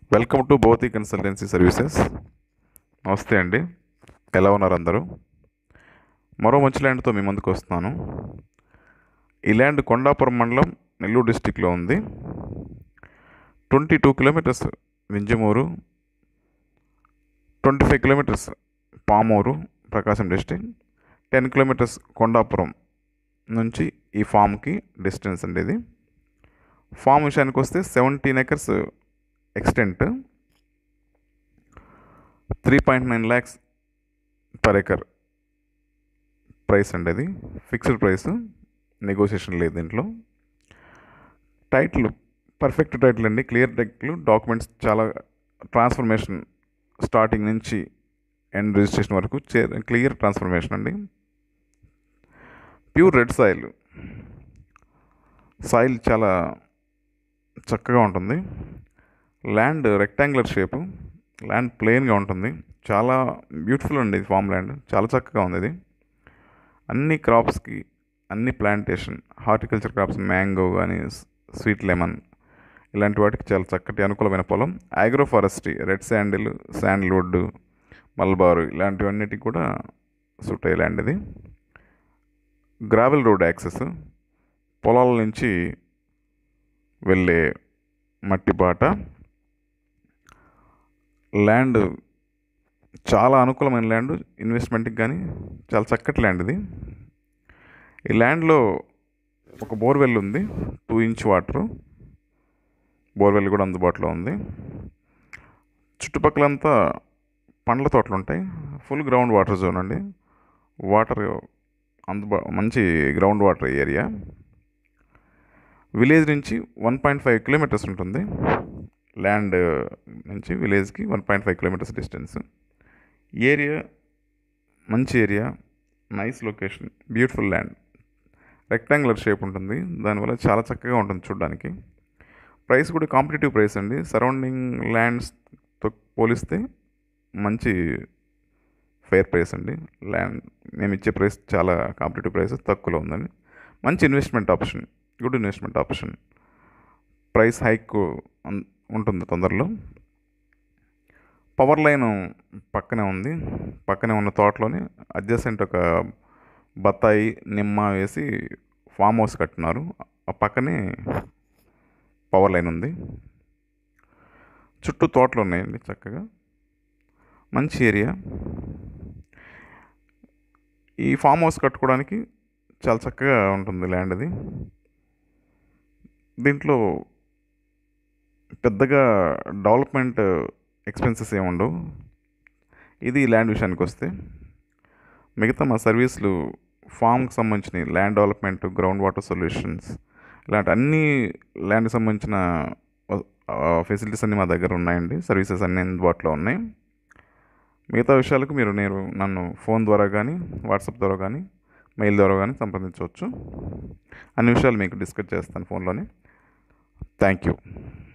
welcome to Bhautik consultancy services నమస్తే అండి ఎలా ఉన్నారు అందరూ మరో మంచి ల్యాండ్తో మీ ముందుకు వస్తున్నాను ఈ ల్యాండ్ కొండాపురం మండలం నెల్లూరు డిస్టిక్లో ఉంది twenty two kilometres Vinjamur twenty five kilometres Pamuru Prakasam district ten kilometres Kondapuram నుంచి ఈ ఫామ్కి డిస్టెన్స్ అండి ఇది ఫామ్ విషయానికి వస్తే seventeen acres extent three point nine lakhs per acre price అండి అది ఫిక్స్డ్ ప్రైస్ నెగోషియేషన్ లేదు దీంట్లో టైటిల్ పర్ఫెక్ట్ టైటిల్ అండి క్లియర్ టైటిల్ డాక్యుమెంట్స్ చాలా ట్రాన్స్ఫర్మేషన్ స్టార్టింగ్ నుంచి ఎండ్ రిజిస్ట్రేషన్ వరకు క్లియర్ ట్రాన్స్ఫర్మేషన్ అండి ప్యూర్ రెడ్ సాయిల్ సాయిల్ చాలా చక్కగా ఉంటుంది ల్యాండ్ రెక్టాంగులర్ షేపు ల్యాండ్ ప్లెయిన్గా ఉంటుంది చాలా బ్యూటిఫుల్ అండి ఇది ఫామ్ ల్యాండ్ చాలా చక్కగా ఉంది ఇది అన్ని క్రాప్స్కి అన్ని ప్లాంటేషన్ హార్టికల్చర్ క్రాప్స్ మ్యాంగో కానీ స్వీట్ లెమన్ ఇలాంటి వాటికి చాలా చక్కటి అనుకూలమైన పొలం agro forestry red sandal sandalwood Malabar ఇలాంటివన్నిటికి కూడా సూట్ అయ్యే ల్యాండ్ ఇది గ్రావెల్ రోడ్ యాక్సెస్ పొలాల నుంచి వెళ్ళే మట్టి బాట ల్యాండ్ చాలా అనుకూలమైన ల్యాండ్ ఇన్వెస్ట్మెంట్కి కానీ చాలా చక్కటి ల్యాండ్ ఇది ఈ ల్యాండ్లో ఒక బోర్వెల్ ఉంది టూ ఇంచ్ వాటరు బోర్వెల్ కూడా అందుబాటులో ఉంది చుట్టుపక్కలంతా పండ్ల తోటలు ఉంటాయి ఫుల్ గ్రౌండ్ వాటర్ జోన్ అండి వాటర్ అందుబా మంచి గ్రౌండ్ వాటర్ ఏరియా విలేజ్ నుంచి వన్ పాయింట్ ఫైవ్ కిలోమీటర్స్ ఉంటుంది ల్యాండ్ నుంచి విలేజ్కి one point five kilometres distance area మంచి area nice location beautiful land rectangular shape ఉంటుంది దానివల్ల చాలా చక్కగా ఉంటుంది చూడడానికి ప్రైస్ కూడా కాంపిటేటివ్ ప్రైస్ అండి సరౌండింగ్ ల్యాండ్స్తో పోలిస్తే మంచి ఫెయిర్ ప్రైస్ అండి ల్యాండ్ మేము ఇచ్చే ప్రైస్ చాలా కాంపిటేటివ్ ప్రైస్ తక్కువలో ఉందండి మంచి investment option good investment option price hike ఉంటుంది తొందరలో పవర్ లైన్ పక్కనే ఉంది పక్కనే ఉన్న తోటలోనే అడ్జసెంట్ ఒక బత్తాయి నిమ్మ వేసి ఫామ్ హౌస్ కట్టినారు ఆ పక్కనే పవర్ లైన్ ఉంది చుట్టూ తోటలు ఉన్నాయండి చక్కగా మంచి ఏరియా ఈ ఫామ్ హౌస్ కట్టుకోవడానికి చాలా చక్కగా ఉంటుంది ల్యాండ్ అది దీంట్లో పెద్దగా డెవలప్మెంట్ ఎక్స్పెన్సెస్ ఏమి ఉండవు ఇది ల్యాండ్ విషయానికి వస్తే మిగతా మా సర్వీసులు ఫామ్కి సంబంధించిన land development ground water solutions ఇలాంటి అన్ని ల్యాండ్కి సంబంధించిన ఫెసిలిటీస్ అన్నీ మా దగ్గర ఉన్నాయండి సర్వీసెస్ అన్నీ అందుబాటులో ఉన్నాయి మిగతా విషయాలకు మీరు నేను నన్ను ఫోన్ ద్వారా కానీ వాట్సాప్ ద్వారా కానీ మెయిల్ ద్వారా కానీ సంప్రదించవచ్చు అన్ని విషయాలు మీకు డిస్కస్ చేస్తాను ఫోన్లోనే థ్యాంక్ యూ